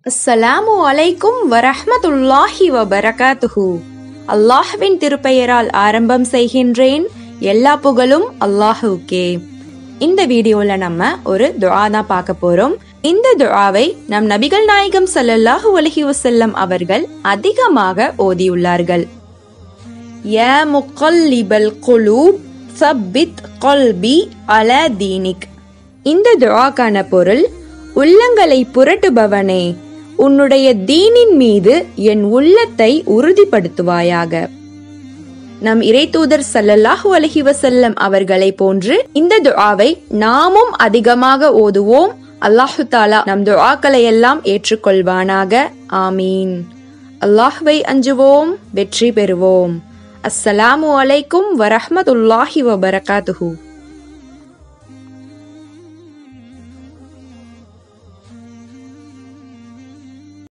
அஸ்ஸலாமு அலைக்கும் வரஹ்மத்துல்லாஹி வபரகாத்துஹு அல்லாஹ்வின் திருப்பெயரால் ஆரம்பம் செய்கின்றேன் எல்லா புகழும் அல்லாஹுக்கே இந்த வீடியோல நம்ம ஒரு துஆ தான் பார்க்க போறோம் இந்த துஆவை நம் நபிகள் நாயகம் ஸல்லல்லாஹு அலைஹி வஸல்லம் அவர்கள் அதிகமாக ஓதியுள்ளார்கள் யா முக்கல்லிபல் குலூப் சப்பித் கல்பி அலா தீனிக் இந்த துஆக்கான பொருள் உள்ளங்களை புரட்டுபவனே உன்னுடைய தீனின் மீது என் உள்ளத்தை உறுதிப்படுத்துவாயாக நம் இறைத்தூதர் ஸல்லல்லாஹு அலைஹி வஸல்லம் அவர்களை போன்று இந்த துஆவை நாமும் அதிகமாக ஓதுவோம் அல்லாஹு தாலா நம் துஆக்களை எல்லாம் ஏற்றுக்கொள்வானாக ஆமீன் அல்லாஹ்வை அஞ்சுவோம் வெற்றி பெறுவோம் அஸ்ஸலாமு அலைக்கும் வரஹ்மத்துல்லாஹி வபரகாத்துஹு